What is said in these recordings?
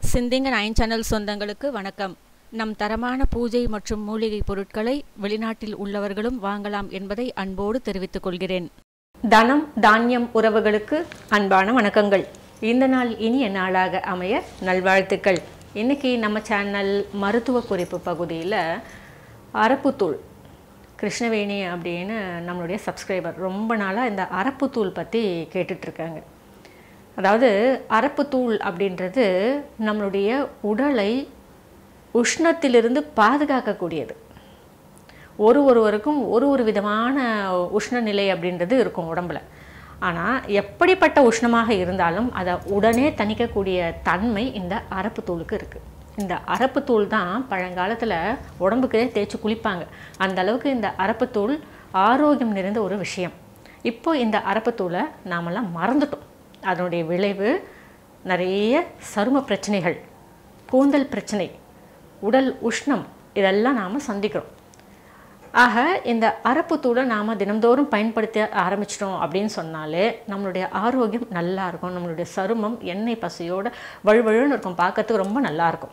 சிந்திங்க nine channel சொந்தங்களுக்கு வணக்கம் நம் தரமான பூஜை மற்றும் மூலிகை பொருட்களை வெளிநாட்டில் உள்ளவர்களும் வாங்கலாம் என்பதை அன்போடு தெரிவித்துக் கொள்கிறேன் தனம் தானியம் உறவுகளுக்கு அன்பான வணக்கங்கள் இந்த நாள் இனிய நாளாக அமைய நல்வாழ்த்துக்கள் இன்னைக்கு நம்ம சேனல் மருத்துவ குறிப்பு பகுதியில் அரப்புத்தூள் கிருஷ்ணவேணி அப்படின்னு நம்மளுடைய சப்ஸ்கிரைபர் ரொம்ப நாளாக இந்த அரப்புத்தூள் பற்றி கேட்டுட்ருக்காங்க அதாவது அரப்புத்தூள் அப்படின்றது நம்மளுடைய உடலை உஷ்ணத்திலிருந்து பாதுகாக்கக்கூடியது ஒரு ஒருவருக்கும் ஒரு ஒரு விதமான உஷ்ணநிலை அப்படின்றது இருக்கும் உடம்புல ஆனால் எப்படிப்பட்ட உஷ்ணமாக இருந்தாலும் அதை உடனே தணிக்கக்கூடிய தன்மை இந்த அரப்புத்தூளுக்கு இருக்குது இந்த அரப்புத்தூள் தான் பழங்காலத்தில் உடம்புக்கு தேய்ச்சி குளிப்பாங்க அந்த அளவுக்கு இந்த அரப்புத்தூள் ஆரோக்கியம் நிறைந்த ஒரு விஷயம் இப்போ இந்த அரப்புத்தூளை நாமெல்லாம் மறந்துட்டோம் அதனுடைய விளைவு நிறைய சரும பிரச்சனைகள் கூந்தல் பிரச்சனை உடல் உஷ்ணம் இதெல்லாம் நாம் சந்திக்கிறோம் ஆக இந்த அரப்புத்தூளை நாம் தினந்தோறும் பயன்படுத்த ஆரம்பிச்சிட்டோம் அப்படின்னு சொன்னாலே நம்மளுடைய ஆரோக்கியம் நல்லா இருக்கும் நம்மளுடைய சருமம் எண்ணெய் பசையோட வழுவழுன்னு இருக்கும் பார்க்கறதுக்கு ரொம்ப நல்லா இருக்கும்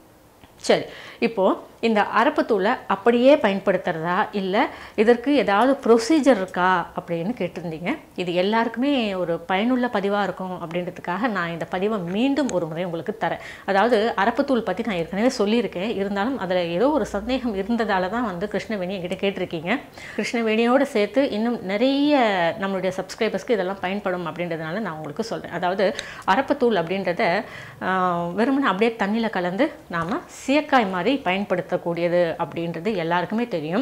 சரி இப்போது இந்த அரப்புத்தூளை அப்படியே பயன்படுத்துகிறதா இல்லை இதற்கு ஏதாவது ப்ரொசீஜர் இருக்கா அப்படின்னு கேட்டிருந்தீங்க இது எல்லாருக்குமே ஒரு பயனுள்ள பதிவாக இருக்கும் அப்படின்றதுக்காக நான் இந்த பதிவை மீண்டும் ஒரு முறை உங்களுக்கு தரேன் அதாவது அரப்புத்தூள் பற்றி நான் ஏற்கனவே சொல்லியிருக்கேன் இருந்தாலும் அதில் ஏதோ ஒரு சந்தேகம் இருந்ததால தான் வந்து கிருஷ்ணவேணி என்கிட்ட கேட்டிருக்கீங்க கிருஷ்ணவேணியோடு சேர்த்து இன்னும் நிறைய நம்மளுடைய சப்ஸ்கிரைபர்ஸ்க்கு இதெல்லாம் பயன்படும் அப்படின்றதுனால நான் உங்களுக்கு சொல்கிறேன் அதாவது அரப்புத்தூள் அப்படின்றத வெறுமனே அப்படியே தண்ணியில் கலந்து நாம் சீயக்காய் மாதிரி பயன்படுத்தக்கூடியது அப்படின்றது எல்லாருக்குமே தெரியும்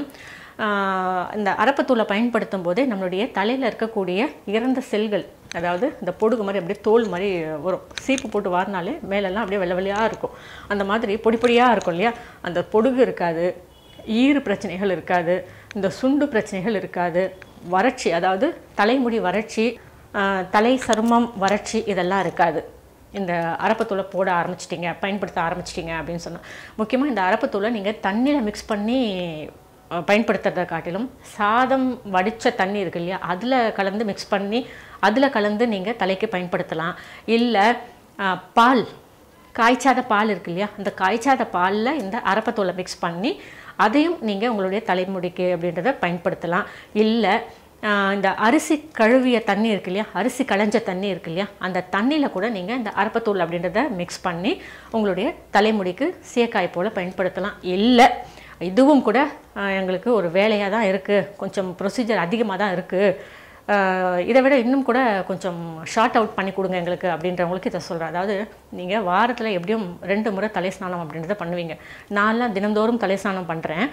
இந்த அரப்பத்தூளை பயன்படுத்தும் போதே நம்மளுடைய தலையில் இருக்கக்கூடிய இறந்த செல்கள் அதாவது இந்த பொடுகு மாதிரி அப்படியே தோல் மாதிரி வரும் சீப்பு போட்டு வாரினாலே மேலெல்லாம் அப்படியே வெள்ளை வெள்ளையாக இருக்கும் அந்த மாதிரி பொடி பொடியாக இருக்கும் இல்லையா அந்த பொடுகு இருக்காது ஈறு பிரச்சனைகள் இருக்காது இந்த சுண்டு பிரச்சனைகள் இருக்காது வறட்சி அதாவது தலைமுடி வறட்சி தலை சருமம் வறட்சி இதெல்லாம் இருக்காது இந்த அரப்பத்தூளை போட ஆரம்பிச்சிட்டிங்க பயன்படுத்த ஆரம்பிச்சிட்டிங்க அப்படின்னு சொன்னால் முக்கியமாக இந்த அரப்பத்தூளை நீங்கள் தண்ணியில் மிக்ஸ் பண்ணி பயன்படுத்துறதை காட்டிலும் சாதம் வடித்த தண்ணி இருக்கு இல்லையா அதில் கலந்து மிக்ஸ் பண்ணி அதில் கலந்து நீங்கள் தலைக்கு பயன்படுத்தலாம் இல்லை பால் காய்ச்சாத பால் இருக்கு இல்லையா அந்த காய்ச்சாத பாலில் இந்த அரப்பத்தூளை மிக்ஸ் பண்ணி அதையும் நீங்கள் உங்களுடைய தலைமுடிக்கு அப்படின்றத பயன்படுத்தலாம் இல்லை இந்த அரிசி கழுவிய தண்ணி இருக்கு இல்லையா அரிசி களைஞ்ச தண்ணி இருக்கு இல்லையா அந்த தண்ணியில் கூட நீங்கள் இந்த அரப்பத்தூள் அப்படின்றத மிக்ஸ் பண்ணி உங்களுடைய தலைமுடிக்கு சீயக்காய் போல் பயன்படுத்தலாம் இல்லை இதுவும் கூட எங்களுக்கு ஒரு வேலையாக தான் இருக்குது கொஞ்சம் ப்ரொசீஜர் அதிகமாக தான் இருக்குது இதை விட இன்னும் கூட கொஞ்சம் ஷார்ட் அவுட் பண்ணி கொடுங்க எங்களுக்கு அப்படின்றவங்களுக்கு இதை சொல்கிறேன் அதாவது நீங்கள் வாரத்தில் எப்படியும் ரெண்டு முறை தலை ஸ்நானம் அப்படின்றத பண்ணுவீங்க நான்லாம் தினந்தோறும் தலை ஸ்நானம் பண்ணுறேன்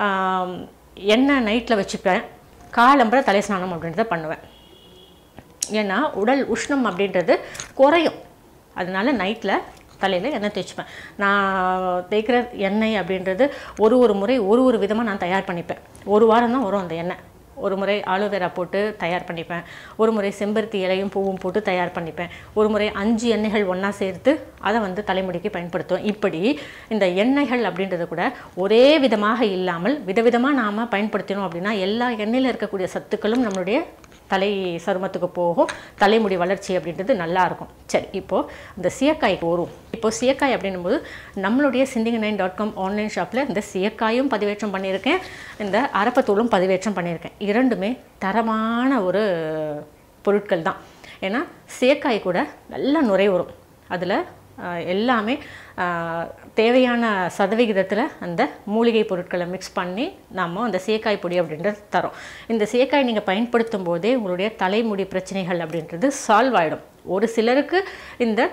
எண்ணெய் நைட்டில் வச்சுப்பேன் காலம்புற தலை ஸ்நானம் அப்படின்றத பண்ணுவேன் ஏன்னா உடல் உஷ்ணம் அப்படின்றது குறையும் அதனால நைட்டில் தலையில் எண்ணெய் தேய்ச்சிப்பேன் நான் தேய்க்கிற எண்ணெய் அப்படின்றது ஒரு ஒரு முறை ஒரு ஒரு விதமாக நான் தயார் பண்ணிப்பேன் ஒரு வாரம் தான் வரும் அந்த எண்ணெய் ஒரு முறை ஆலோவேரா போட்டு தயார் பண்ணிப்பேன் ஒரு முறை செம்பருத்தி இலையும் பூவும் போட்டு தயார் பண்ணிப்பேன் ஒரு முறை அஞ்சு எண்ணெய்கள் ஒன்றா சேர்த்து அதை வந்து தலைமுடிக்கு பயன்படுத்துவேன் இப்படி இந்த எண்ணெய்கள் அப்படின்றது கூட ஒரே விதமாக இல்லாமல் விதவிதமாக நாம் பயன்படுத்தினோம் அப்படின்னா எல்லா எண்ணெயில் இருக்கக்கூடிய சத்துக்களும் நம்மளுடைய தலை சருமத்துக்கு போகும் தலைமுடி வளர்ச்சி அப்படின்றது நல்லா இருக்கும் சரி இப்போது இந்த சீயக்காய்க்கு வரும் இப்போது சீயக்காய் அப்படின்னும்போது நம்மளுடைய சிந்திங்க நைன் டாட் காம் ஆன்லைன் ஷாப்பில் இந்த சீயக்காயும் பதிவேற்றம் பண்ணியிருக்கேன் இந்த அரப்பத்தூளும் பதிவேற்றம் பண்ணியிருக்கேன் இரண்டுமே தரமான ஒரு பொருட்கள் தான் ஏன்னா சீயக்காய் கூட நல்லா நுரை வரும் அதில் எல்லாமே தேவையான சதவிகிதத்தில் அந்த மூலிகை பொருட்களை மிக்ஸ் பண்ணி நம்ம அந்த சேக்காய் பொடி அப்படின்றது தரோம் இந்த சேக்காய் நீங்கள் பயன்படுத்தும் போதே உங்களுடைய தலைமுடி பிரச்சனைகள் அப்படின்றது சால்வ் ஆகிடும் ஒரு சிலருக்கு இந்த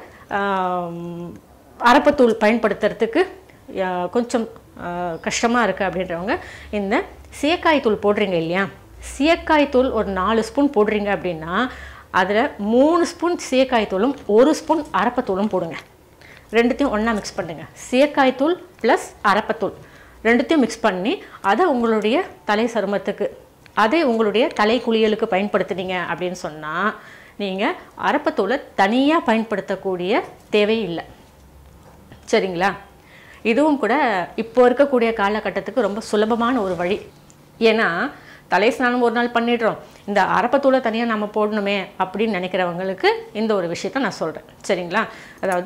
அரப்பத்தூள் பயன்படுத்துறதுக்கு கொஞ்சம் கஷ்டமாக இருக்குது அப்படின்றவங்க இந்த சீயக்காய் தூள் போடுறீங்க இல்லையா சீயக்காய் தூள் ஒரு நாலு ஸ்பூன் போடுறீங்க அப்படின்னா அதில் மூணு ஸ்பூன் சீயக்காய் தூளும் ஒரு ஸ்பூன் அரப்பத்தூளும் போடுங்க ரெண்டுத்தையும் ஒன்றா மிக்ஸ் பண்ணுங்க சீயக்காய் தூள் ப்ளஸ் அரப்பத்தூள் ரெண்டுத்தையும் மிக்ஸ் பண்ணி அதை உங்களுடைய தலை சருமத்துக்கு அதை உங்களுடைய தலை குளியலுக்கு பயன்படுத்துனீங்க அப்படின்னு சொன்னால் நீங்கள் அரப்பத்தூளை தனியாக பயன்படுத்தக்கூடிய தேவையில்லை சரிங்களா இதுவும் கூட இப்போ இருக்கக்கூடிய காலகட்டத்துக்கு ரொம்ப சுலபமான ஒரு வழி ஏன்னா தலை ஸ்நானம் ஒரு நாள் பண்ணிடுறோம் இந்த அரப்பத்தூளை தனியாக நம்ம போடணுமே அப்படின்னு நினைக்கிறவங்களுக்கு இந்த ஒரு விஷயத்த நான் சொல்கிறேன் சரிங்களா அதாவது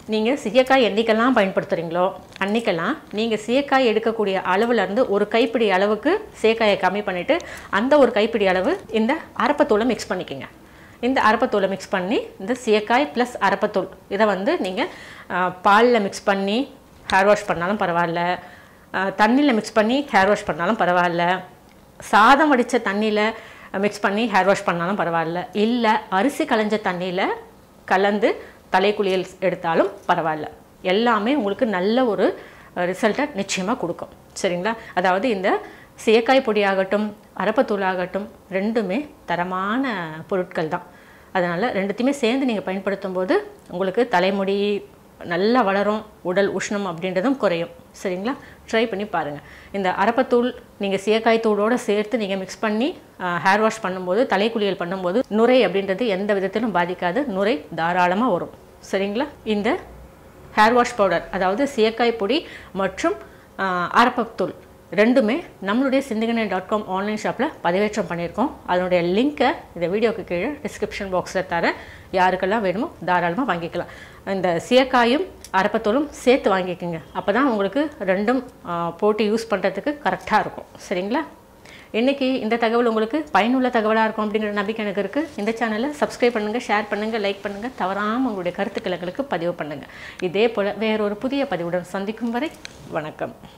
நீங்கள் சீயக்காய் என்றைக்கெல்லாம் பயன்படுத்துகிறீங்களோ அன்றைக்கெல்லாம் நீங்கள் சீயக்காய் எடுக்கக்கூடிய அளவுலேருந்து ஒரு கைப்பிடி அளவுக்கு சீயக்காயை கம்மி பண்ணிவிட்டு அந்த ஒரு கைப்பிடி அளவு இந்த அரப்பத்தூளை மிக்ஸ் பண்ணிக்கோங்க இந்த அரப்பத்தூளை மிக்ஸ் பண்ணி இந்த சீயக்காய் ப்ளஸ் அரப்பத்தூள் இதை வந்து நீங்கள் பாலில் மிக்ஸ் பண்ணி ஹேர் வாஷ் பண்ணாலும் பரவாயில்ல தண்ணியில் மிக்ஸ் பண்ணி ஹேர் வாஷ் பண்ணாலும் பரவாயில்ல சாதம் வடித்த தண்ணியில் மிக்ஸ் பண்ணி ஹேர் வாஷ் பண்ணாலும் பரவாயில்ல இல்லை அரிசி களைஞ்ச தண்ணியில் கலந்து தலைக்குளியல் எடுத்தாலும் பரவாயில்ல எல்லாமே உங்களுக்கு நல்ல ஒரு ரிசல்ட்டை நிச்சயமாக கொடுக்கும் சரிங்களா அதாவது இந்த சேக்காய் பொடியாகட்டும் அரப்பத்தூளாகட்டும் ரெண்டுமே தரமான பொருட்கள் தான் அதனால் ரெண்டுத்தையுமே சேர்ந்து நீங்கள் பயன்படுத்தும் போது உங்களுக்கு தலைமுடி நல்லா வளரும் உடல் உஷ்ணம் அப்படின்றதும் குறையும் சரிங்களா ட்ரை பண்ணி பாருங்கள் இந்த அரப்பத்தூள் நீங்கள் சீயக்காய் தூளோடு சேர்த்து நீங்கள் மிக்ஸ் பண்ணி ஹேர் வாஷ் பண்ணும்போது தலைக்குளியல் பண்ணும்போது நுரை அப்படின்றது எந்த விதத்திலும் பாதிக்காது நுரை தாராளமாக வரும் சரிங்களா இந்த ஹேர் வாஷ் பவுடர் அதாவது சீயக்காய் பொடி மற்றும் அரப்பத்தூள் ரெண்டுமே நம்மளுடைய சிந்திகனை டாட் காம் ஆன்லைன் ஷாப்பில் பதிவேற்றம் பண்ணியிருக்கோம் அதனுடைய லிங்க்கை இந்த வீடியோக்கு கீழே டிஸ்கிரிப்ஷன் பாக்ஸில் தரேன் யாருக்கெல்லாம் வேணுமோ தாராளமாக வாங்கிக்கலாம் இந்த சீயக்காயும் அரப்பத்தூளும் சேர்த்து வாங்கிக்கோங்க அப்போ தான் உங்களுக்கு ரெண்டும் போட்டு யூஸ் பண்ணுறதுக்கு கரெக்டாக இருக்கும் சரிங்களா இன்றைக்கி இந்த தகவல் உங்களுக்கு பயனுள்ள தகவலாக இருக்கும் அப்படிங்கிற நம்பிக்கை எனக்கு இருக்குது இந்த சேனலை சப்ஸ்கிரைப் பண்ணுங்கள் ஷேர் பண்ணுங்கள் லைக் பண்ணுங்கள் தவறாமல் உங்களுடைய கருத்துக்களை எங்களுக்கு பதிவு பண்ணுங்கள் இதே போல் வேறொரு புதிய பதிவுடன் சந்திக்கும் வரை வணக்கம்